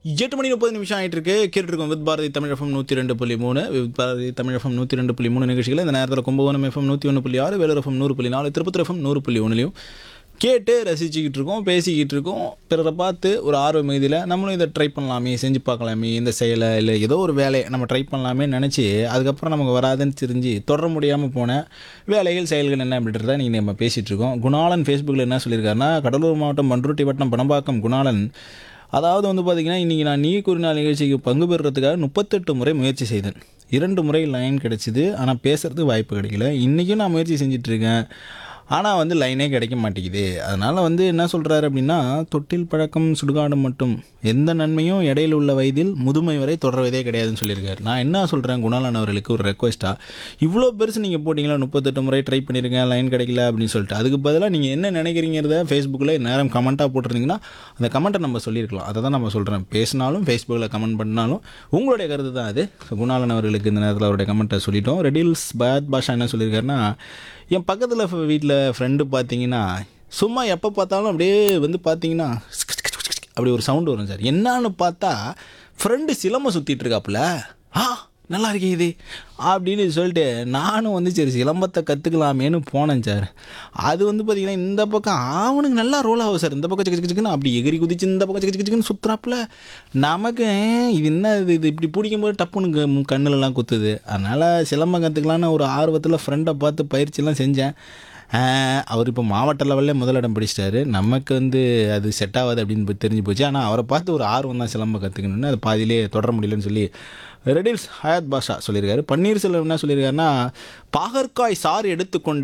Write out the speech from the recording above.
எட்டு மணி முப்பது நிமிஷம் ஆயிட்டு இருக்கு கேட்டுருக்கோம் வித் பாரதி தமிழ் எஃப்எம் நூற்றி ரெண்டு புள்ளி மூணு வித் பாரதி தமிழ் எஃப்எம் நூற்றி ரெண்டு புள்ளி மூணு நிகழ்ச்சிகள் இந்த நேரத்தில் கும்பகோணம் எஃப்எம் நூற்றி ஒன்று புள்ளி ஆறு வேலூர் எஃப்எம் நூறு புள்ளி நாலு திருப்பத்தூர் எஃப்எம் நூறு புள்ளி ஒன்றுலையும் கேட்டு ரசிச்சுக்கிட்டு இருக்கோம் பேசிக்கிட்டு இருக்கோம் பிறரை பார்த்து ஒரு ஆர்வ மிகுதியில் நம்மளும் இதை ட்ரை பண்ணலாமே செஞ்சு பார்க்கலாமே இந்த செயலை இல்லை ஏதோ ஒரு வேலையை நம்ம ட்ரை பண்ணலாமே நினச்சி அதுக்கப்புறம் நமக்கு வராதுன்னு தெரிஞ்சு தொடர முடியாமல் போன வேலைகள் செயல்கள் என்ன அப்படின்றத நீங்கள் நம்ம பேசிகிட்டு இருக்கோம் குணாளன் ஃபேஸ்புக்கில் என்ன சொல்லியிருக்காருன்னா கடலூர் மாவட்டம் பன்ருட்டி வட்டம் பணம்பாக்கம் குணாளன் அதாவது வந்து பார்த்திங்கன்னா இன்றைக்கி நான் நீ கூறினாள் நிகழ்ச்சிக்கு பங்கு பெறுறதுக்காக முப்பத்தெட்டு முறை முயற்சி செய்தேன் இரண்டு முறை லைன் கிடச்சிது ஆனால் பேசுகிறதுக்கு வாய்ப்பு கிடைக்கல இன்றைக்கும் நான் முயற்சி செஞ்சிட்ருக்கேன் ஆனால் வந்து லைனே கிடைக்க மாட்டேங்குது அதனால் வந்து என்ன சொல்கிறாரு அப்படின்னா தொட்டில் பழக்கம் சுடுகாடு மட்டும் எந்த நன்மையும் இடையில உள்ள வயதில் முதுமை வரை தொடர்வதே கிடையாதுன்னு சொல்லியிருக்காரு நான் என்ன சொல்கிறேன் குணாலன் அவர்களுக்கு ஒரு ரெக்வஸ்ட்டாக இவ்வளோ பெருசு நீங்கள் போட்டிங்களா முப்பத்தெட்டு முறை ட்ரை பண்ணியிருக்கேன் லைன் கிடைக்கல அப்படின்னு சொல்லிட்டு அதுக்கு பதிலாக நீங்கள் என்ன நினைக்கிறீங்கிறத ஃபேஸ்புக்கில் நேரம் கமெண்ட்டாக போட்டிருந்தீங்கன்னா அந்த கமெண்ட்டை நம்ம சொல்லியிருக்கலாம் அதை தான் நம்ம சொல்கிறேன் பேசினாலும் ஃபேஸ்புக்கில் கமெண்ட் பண்ணாலும் உங்களுடைய கருத்து தான் அது So, குணாலன் அவர்களுக்கு இந்த நேரத்தில் அவருடைய கமெண்ட்டை சொல்லிட்டோம் ரெடில்ஸ் பயாத் பாஷா என்ன சொல்லியிருக்காருன்னா என் பக்கத்தில் வீட்டில் ஃப்ரெண்டு பார்த்தீங்கன்னா சும்மா எப்போ பார்த்தாலும் அப்படியே வந்து பார்த்தீங்கன்னா அப்படி ஒரு சவுண்டு வரும் சார் என்னன்னு பார்த்தா ஃப்ரெண்டு சிலம்பம் சுற்றிட்டு இருக்காப்புல ஆ நல்லா இருக்கே இது அப்படின்னு சொல்லிட்டு நானும் வந்து சரி சிலம்பத்தை கற்றுக்கலாமேன்னு போனேன் சார் அது வந்து பார்த்திங்கன்னா இந்த பக்கம் அவனுக்கு நல்லா ரோல் ஆகும் சார் இந்த பக்கம் சிக்கு சிக்குன்னு அப்படி எகிரி குதிச்சு இந்த பக்கம் சிக்கு சிக்குன்னு சுற்றுறாப்புல நமக்கு இது என்ன இது இது இப்படி பிடிக்கும்போது டப்புன்னு க- கண்ணுலலாம் குத்துது அதனால் சிலம்பம் கற்றுக்கலான்னு ஒரு ஆர்வத்தில் ஃப்ரெண்டை பார்த்து பயிற்சியெல்லாம் செஞ்சேன் ஆஹ் அவர் இப்போ மாவட்ட லெவலில் முதலிடம் பிடிச்சிட்டாரு நமக்கு வந்து அது செட் ஆகாது அப்படின்னு போய் தெரிஞ்சு போச்சு ஆனால் அவரை பார்த்து ஒரு ஆர்வம் தான் சிலம்பம் கற்றுக்கணுன்னு அது பாதியிலே தொடர முடியலன்னு சொல்லி ரெடில்ஸ் ஹயாத் பாஷா சொல்லியிருக்காரு பன்னீர்செல்வம் என்ன சொல்லியிருக்காருன்னா பாகற்காய் சாறு எடுத்துக்கொண்ட